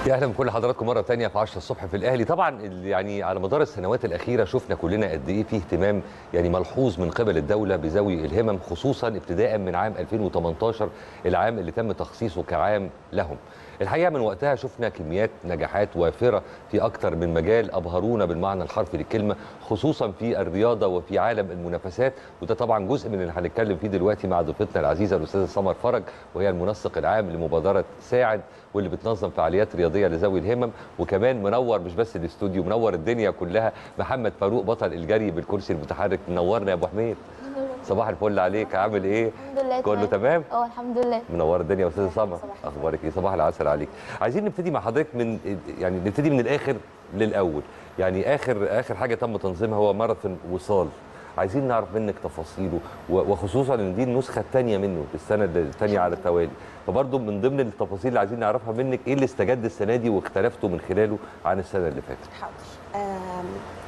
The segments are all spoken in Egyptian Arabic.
يا اهلا بكل حضراتكم مره تانية في 10 الصبح في الاهلي طبعا ال- يعني على مدار السنوات الاخيره شفنا كلنا قد ايه في اهتمام يعني ملحوظ من قبل الدوله بذوي الهمم خصوصا ابتداء من عام 2018 العام اللي تم تخصيصه كعام لهم الحقيقه من وقتها شفنا كميات نجاحات وافره في اكتر من مجال ابهرونا بالمعنى الحرفي للكلمه خصوصا في الرياضه وفي عالم المنافسات وده طبعا جزء من اللي هنتكلم فيه دلوقتي مع ضيفتنا العزيزه الاستاذه سمر فرج وهي المنسق العام لمبادره ساعد واللي بتنظم فعاليات رياضيه لذوي الهمم وكمان منور مش بس الاستوديو منور الدنيا كلها محمد فاروق بطل الجري بالكرسي المتحرك منورنا يا ابو حميد صباح الفل عليك عامل ايه الحمد لله كله تمام اه الحمد لله منور الدنيا يا استاذه سمر صباح الخير. اخبارك ايه صباح العسل عليك عايزين نبتدي مع حضرتك من يعني نبتدي من الاخر للاول يعني اخر اخر حاجه تم تنظيمها هو ماراثون وصال عايزين نعرف منك تفاصيله و- وخصوصا ان دي النسخه الثانيه منه السنه الثانيه على التوالي فبرضه من ضمن التفاصيل اللي عايزين نعرفها منك ايه اللي استجد السنه دي واختلفتوا من خلاله عن السنه اللي فاتت حاضر آم،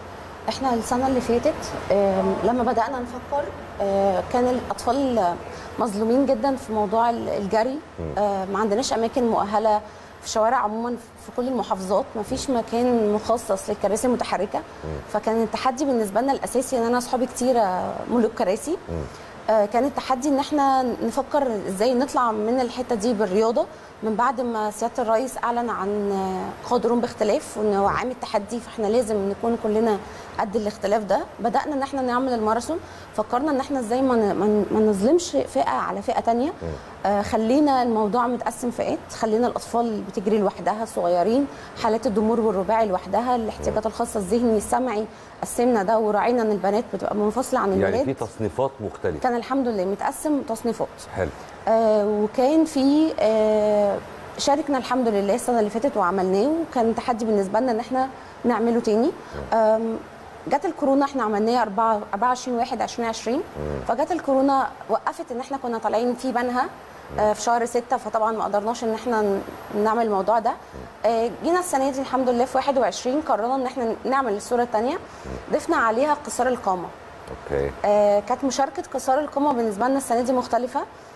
احنا السنه اللي فاتت آم، لما بدانا نفكر آه، كان الاطفال مظلومين جدا في موضوع ال- الجري آه، ما عندناش اماكن مؤهله في الشوارع عموما في كل المحافظات ما فيش مكان مخصص للكراسي المتحركه فكان التحدي بالنسبه لنا الاساسي ان انا اصحابي كتير ملوك كراسي آه، كان التحدي ان احنا نفكر ازاي نطلع من الحته دي بالرياضه من بعد ما سياده الرئيس اعلن عن آه، قادرون باختلاف وان هو عام التحدي فاحنا لازم نكون كلنا قد الاختلاف ده بدانا ان احنا نعمل الماراثون فكرنا ان احنا ازاي ما ن- ما ن- ما نظلمش فئه على فئه تانية آه، خلينا الموضوع متقسم فئات خلينا الاطفال بتجري لوحدها الصغيرين حالات الضمور والرباعي لوحدها الاحتياجات الخاصه الذهني السمعي قسمنا ده وراعينا ان البنات بتبقى منفصله عن الولاد يعني في تصنيفات مختلفه كان الحمد لله متقسم تصنيفات حلو آه وكان في آه شاركنا الحمد لله السنه اللي فاتت وعملناه وكان تحدي بالنسبه لنا ان احنا نعمله تاني آم، جت الكورونا احنا عملناه 4 24 1 2020 فجت الكورونا وقفت ان احنا كنا طالعين في بنها آه، في شهر 6 فطبعا ما قدرناش ان احنا ن- نعمل الموضوع ده آه، جينا السنه دي الحمد لله في 21 قررنا ان احنا نعمل الصوره الثانيه ضفنا عليها قصار القامه اوكي آه، كانت مشاركه قصار القمه بالنسبه لنا السنه دي مختلفه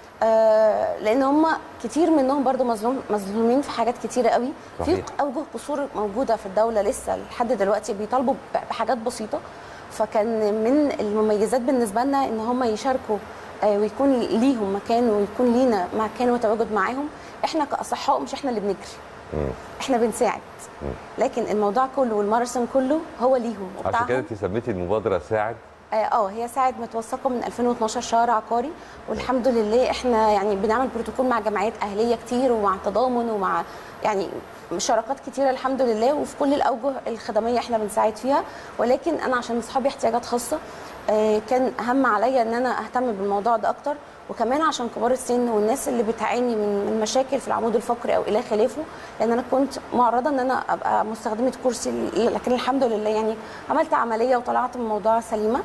آه، لان هم كتير منهم برضو مظلوم مظلومين في حاجات كتيره قوي في صحيح. اوجه قصور موجوده في الدوله لسه لحد دلوقتي بيطالبوا ب- بحاجات بسيطه فكان من المميزات بالنسبه لنا ان هم يشاركوا آه، ويكون ليهم مكان ويكون لينا مكان وتواجد معاهم احنا كاصحاء مش احنا اللي بنجري مم. احنا بنساعد لكن الموضوع كله والماراثون كله هو ليهم عشان كده وبتاعهم. انت سميتي المبادره ساعد اه آه، هي ساعد متوثقه من 2012 شهر عقاري والحمد لله احنا يعني بنعمل بروتوكول مع جمعيات اهليه كتير ومع تضامن ومع يعني شراكات كتيره الحمد لله وفي كل الاوجه الخدميه احنا بنساعد فيها ولكن انا عشان اصحابي احتياجات خاصه آه، كان اهم عليا ان انا اهتم بالموضوع ده اكتر وكمان عشان كبار السن والناس اللي بتعاني من من مشاكل في العمود الفقري او الى خلافه لان انا كنت معرضه ان انا ابقى مستخدمه كرسي لكن الحمد لله يعني عملت عمليه وطلعت من الموضوع سليمه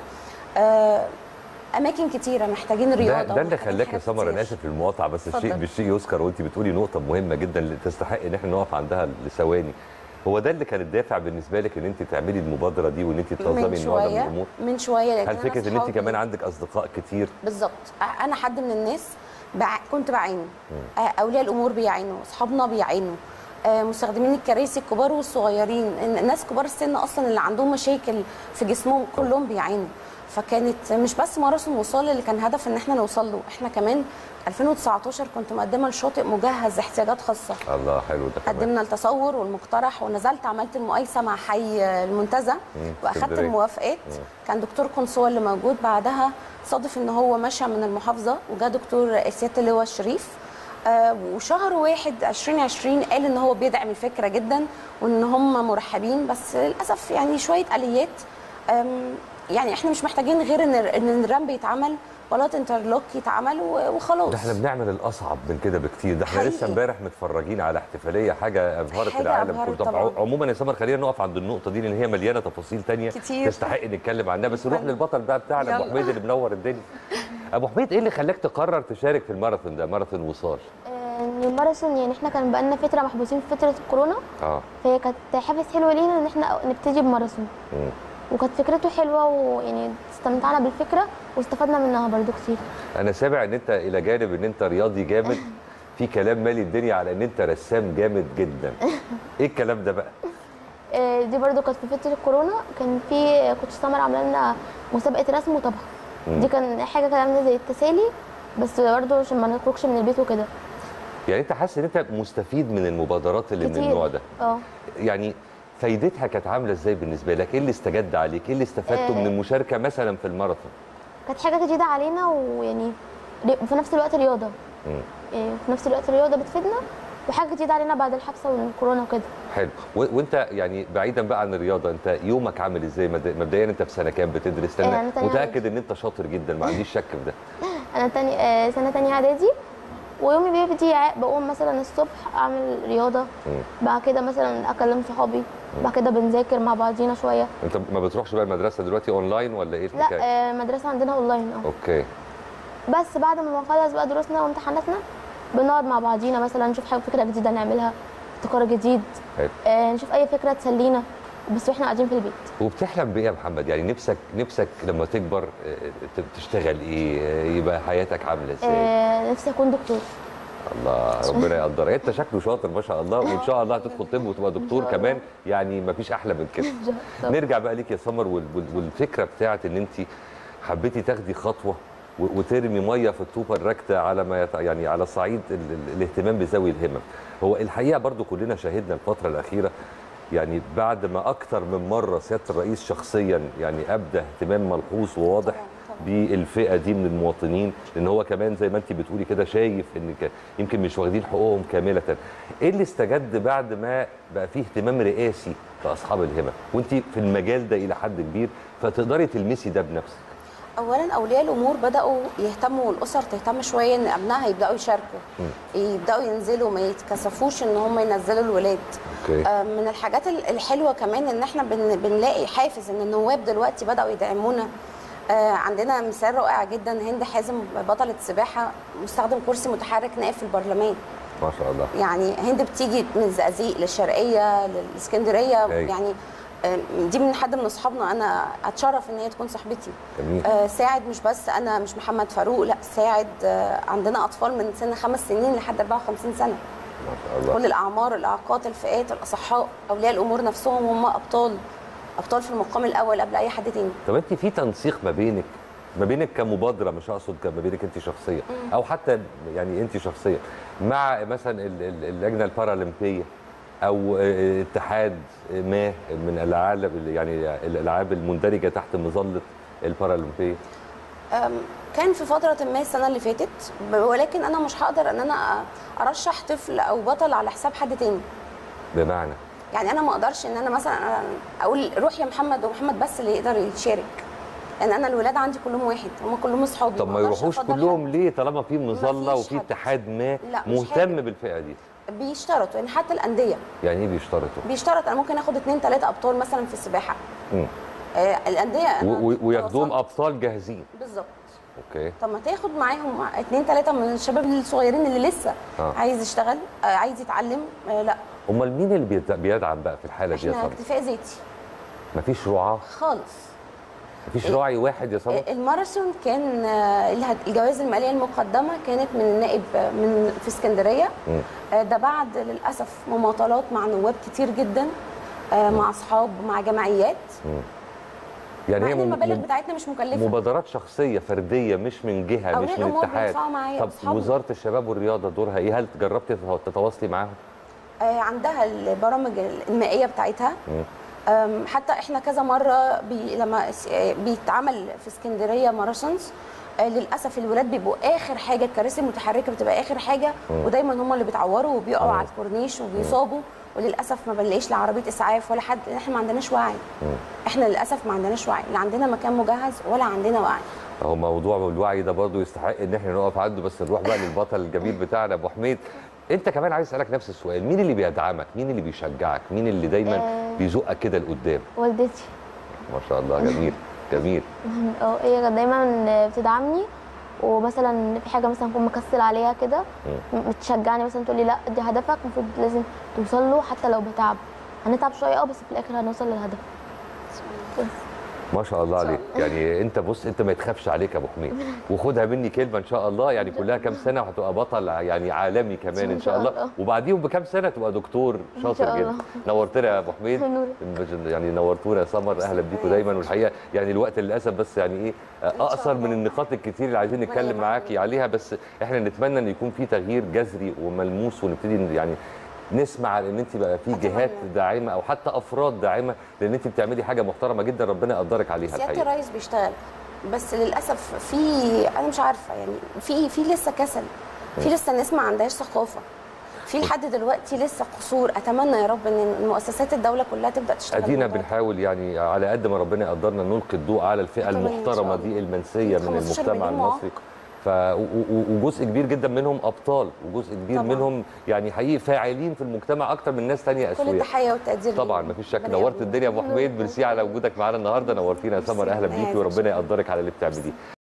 آه، اماكن كتيره محتاجين رياضه ده, ده اللي ومحتاجين خلاك يا حاجات سمر انا كتير. اسف في المقاطعه بس الشيء اتفضل. بالشيء يذكر وانت بتقولي نقطه مهمه جدا اللي تستحق ان احنا نقف عندها لثواني هو ده اللي كان الدافع بالنسبه لك ان انت تعملي المبادره دي وان انت تنظمي من النوع ده من شويه الامور من شويه لان هل أنا فكره ان انت صحابي- كمان عندك اصدقاء كتير بالظبط انا حد من الناس بع... كنت بعاني آه، اولياء الامور بيعانوا اصحابنا بيعانوا آه، مستخدمين الكراسي الكبار والصغيرين إن- الناس كبار السن اصلا اللي عندهم مشاكل في جسمهم كلهم بيعانوا فكانت مش بس ماراثون وصال اللي كان هدف ان احنا نوصل له احنا كمان 2019 كنت مقدمه لشاطئ مجهز احتياجات خاصه الله حلو ده كمان قدمنا التصور والمقترح ونزلت عملت المقايسه مع حي المنتزه واخدت اسكندرية. الموافقات كان دكتور قنصوة اللي موجود بعدها صادف ان هو مشى من المحافظه وجا دكتور سياده اللواء الشريف آه وشهر واحد 2020 قال ان هو بيدعم الفكره جدا وان هم مرحبين بس للاسف يعني شويه اليات آم، يعني احنا مش محتاجين غير ان ان الرمب يتعمل بلاط انترلوك يتعمل و- وخلاص ده احنا بنعمل الاصعب من كده بكتير ده احنا حقيقي. لسه امبارح متفرجين على احتفاليه حاجه ابهرت حاجة العالم أبهرت كله طب طبعاً. عموما يا سمر خلينا نقف عند النقطه دي لان هي مليانه تفاصيل تانية كتير. تستحق نتكلم عنها بس نروح للبطل بقى بتاعنا ابو يلا. حميد اللي منور الدنيا ابو حميد ايه اللي خلاك تقرر تشارك في الماراثون ده ماراثون وصال آه، إن الماراثون يعني احنا كان بقالنا فتره محبوسين في فتره الكورونا اه فهي كانت حافز حلو لينا ان احنا نبتدي بماراثون مم. وكانت فكرته حلوه ويعني استمتعنا بالفكره واستفدنا منها برضو كتير انا سامع ان انت الى جانب ان انت رياضي جامد في كلام مالي الدنيا على ان انت رسام جامد جدا ايه الكلام ده بقى آه، دي برضو كانت في فتره الكورونا كان في كنت سمر عامله لنا مسابقه رسم وطبخ مم. دي كان حاجه كده عامله زي التسالي بس برضو عشان ما نخرجش من البيت وكده يعني انت حاسس ان انت مستفيد من المبادرات اللي من كتير. النوع ده اه يعني فايدتها كانت عامله ازاي بالنسبه لك ايه اللي استجد عليك ايه اللي استفدته آه. من المشاركه مثلا في الماراثون كانت حاجه جديده علينا ويعني ري- في نفس الوقت رياضه مم. يعني في نفس الوقت الرياضه بتفيدنا وحاجه جديده علينا بعد الحبسه والكورونا وكده حلو و- وانت يعني بعيدا بقى عن الرياضه انت يومك عامل ازاي مد- مبدئيا انت في سنه كام بتدرس لان آه، أنا تانية متاكد ان انت شاطر جدا ما عنديش شك في ده انا تاني آه، سنه تانية اعدادي ويومي بيبتدي ع- بقوم مثلا الصبح اعمل رياضه مم. بعد كده مثلا اكلم صحابي بعد كده بنذاكر مع بعضينا شويه انت ما بتروحش بقى المدرسه دلوقتي اونلاين ولا ايه لا الحكايه آه، مدرسه عندنا اونلاين اه اوكي بس بعد ما نخلص بقى دروسنا وامتحاناتنا بنقعد مع بعضينا مثلا نشوف حاجه فكره جديده نعملها ابتكار جديد حلو آه، نشوف اي فكره تسلينا بس واحنا قاعدين في البيت وبتحلم بايه يا محمد يعني نفسك نفسك لما تكبر آه، ت- تشتغل ايه آه، يبقى حياتك عامله ازاي آه، نفسي اكون دكتور الله ربنا يقدرك انت شكله شاطر ما شاء الله وان شاء الله هتدخل طب وتبقى دكتور إن شاء الله. كمان يعني ما فيش احلى من كده طب. نرجع بقى ليك يا سمر وال- وال- والفكره بتاعت ان انت حبيتي تاخدي خطوه و- وترمي ميه في الطوبه الراكده على ما يت... يعني على صعيد ال... ال... الاهتمام بذوي الهمم هو الحقيقه برضو كلنا شاهدنا الفتره الاخيره يعني بعد ما اكثر من مره سياده الرئيس شخصيا يعني ابدى اهتمام ملحوظ وواضح طبعاً، طبعاً. بالفئه دي من المواطنين لان هو كمان زي ما انت بتقولي كده شايف ان ك- يمكن مش واخدين حقوقهم كامله ايه اللي استجد بعد ما بقى فيه اهتمام رئاسي لاصحاب الهمم وانت في المجال ده الى حد كبير فتقدري تلمسي ده بنفسك اولا اولياء الامور بداوا يهتموا والاسر تهتم شويه ان ابنائها يبداوا يشاركوا يبداوا ينزلوا ما يتكسفوش ان هم ينزلوا الولاد اوكي آه، من الحاجات ال- الحلوه كمان ان احنا بن بنلاقي حافز ان النواب دلوقتي بداوا يدعمونا آه، عندنا مثال رائع جدا هند حازم بطله سباحه مستخدم كرسي متحرك نائب في البرلمان ما شاء الله يعني هند بتيجي من الزقازيق للشرقيه للاسكندريه أيوة. يعني آه، دي من حد من اصحابنا انا اتشرف ان هي تكون صاحبتي جميل آه، ساعد مش بس انا مش محمد فاروق لا ساعد آه، عندنا اطفال من سن خمس سنين لحد 54 سنه ما شاء الله كل الاعمار الاعاقات الفئات الاصحاء اولياء الامور نفسهم هم ابطال ابطال في المقام الاول قبل اي حد تاني طب انت في تنسيق ما بينك ما بينك كمبادره مش اقصد ك- ما بينك انت شخصيا او حتى يعني انت شخصيا مع مثلا ال- ال- اللجنه البارالمبيه او اه، اتحاد ما من الالعاب يعني الالعاب المندرجه تحت مظله البارالمبيه أم، كان في فترة ما السنة اللي فاتت ب- ولكن أنا مش هقدر إن أنا أرشح طفل أو بطل على حساب حد تاني بمعنى يعني أنا ما أقدرش إن أنا مثلا أقول روح يا محمد ومحمد بس اللي يقدر يشارك لأن أنا الولاد عندي كلهم واحد هم كلهم أصحابي طب ما أقدرش يروحوش أفضل كلهم حد. ليه طالما في مظله مفيش وفي حد. اتحاد ما لا، مش مهتم حاجة. بالفئه دي بيشترطوا يعني حتى الأندية يعني ايه بيشترطوا بيشترط أنا ممكن آخد اتنين تلاتة أبطال مثلا في السباحة مم. آه الأندية أنا و- و- وياخدوهم وصلت- ابطال جاهزين بالظبط اوكي طب ما تاخد معاهم اتنين تلاتة من الشباب الصغيرين اللي لسه آه. عايز يشتغل آه عايز يتعلم آه لا امال مين اللي بيد- بيدعم بقى في الحاله دي يا احنا سمر اكتفاء ذاتي مفيش رعاه خالص مفيش إيه؟ راعي واحد يا سمر الماراثون كان آه، الهد- الجوائز الماليه المقدمه كانت من نائب آه، من في اسكندريه مم. آه، ده بعد للاسف مماطلات مع نواب كتير جدا آه، مع اصحاب مع جمعيات يعني مع هي ان مم- المبالغ مم- بتاعتنا مش مكلفه مبادرات شخصيه فرديه مش من جهه مش أولياء من الأمور اتحاد بيدفعوا معايا طب وأصحابنا. وزاره الشباب والرياضه دورها ايه هل جربتي تتواصلي معاهم آه، عندها البرامج المائيه بتاعتها مم. أم، حتى احنا كذا مره بي لما اس- آه، بيتعمل في اسكندريه ماراثونز آه، للاسف الولاد بيبقوا اخر حاجه الكراسي المتحركه بتبقى اخر حاجه مم. ودايما هم اللي بيتعوروا وبيقعوا مم. على الكورنيش وبيصابوا وللاسف ما بنلاقيش لا عربيه اسعاف ولا حد لان احنا ما عندناش وعي مم. احنا للاسف ما عندناش وعي لا عندنا مكان مجهز ولا عندنا وعي هو موضوع الوعي ده برضه يستحق ان احنا نقف عنده بس نروح بقى للبطل الجميل بتاعنا ابو حميد انت كمان عايز اسالك نفس السؤال مين اللي بيدعمك مين اللي بيشجعك مين اللي دايما آه. بيزقك كده لقدام والدتي ما شاء الله جميل جميل اه هي كانت دايما بتدعمني ومثلا في حاجه مثلا اكون مكسل عليها كده م- بتشجعني مثلا تقول لي لا دي هدفك المفروض لازم توصل له حتى لو بتعب هنتعب شويه اه بس في الاخر هنوصل للهدف بس ما شاء الله إن شاء عليك يعني انت بص انت ما يتخافش عليك يا ابو حميد وخدها مني كلمه ان شاء الله يعني كلها كام سنه وهتبقى بطل يعني عالمي كمان ان إن شاء شاء الله الله. وبعديهم بكام سنه تبقى دكتور شاطر شاء جدا الله. نورتنا يا ابو حميد نور. يعني نورتونا يا سمر اهلا بيكم دايما والحقيقه يعني الوقت للاسف بس يعني ايه اقصر من الله. النقاط الكتير اللي عايزين نتكلم يبارك معاكي فيك. عليها بس احنا نتمنى ان يكون في تغيير جذري وملموس ونبتدي يعني نسمع عن ان انت بقى في أتمنى. جهات داعمه او حتى افراد داعمه لان انت بتعملي حاجه محترمه جدا ربنا يقدرك عليها سياده الحقيقه الرئيس بيشتغل بس للاسف في انا مش عارفه يعني في في لسه كسل في لسه ناس ما عندهاش ثقافه في لحد دلوقتي لسه قصور اتمنى يا رب ان المؤسسات الدوله كلها تبدا تشتغل ادينا الموضوع ده. بنحاول يعني على قد ما ربنا يقدرنا نلقي الضوء على الفئه أتمنى إن شاء المحترمه الله. دي المنسيه من 15 المجتمع مليون معاق. المصري ف و- و- وجزء كبير جدا منهم ابطال وجزء كبير طبعاً. منهم يعني حقيقي فاعلين في المجتمع اكتر من ناس تانية كل اسوياء التحيه والتقدير طبعا ليهم. مفيش شك ربنا نورت يقويهم. الدنيا يا ابو حميد ميرسي على وجودك معانا النهارده نورتينا يا سمر اهلا ميرسي. بيكي وربنا يقدرك على اللي بتعمليه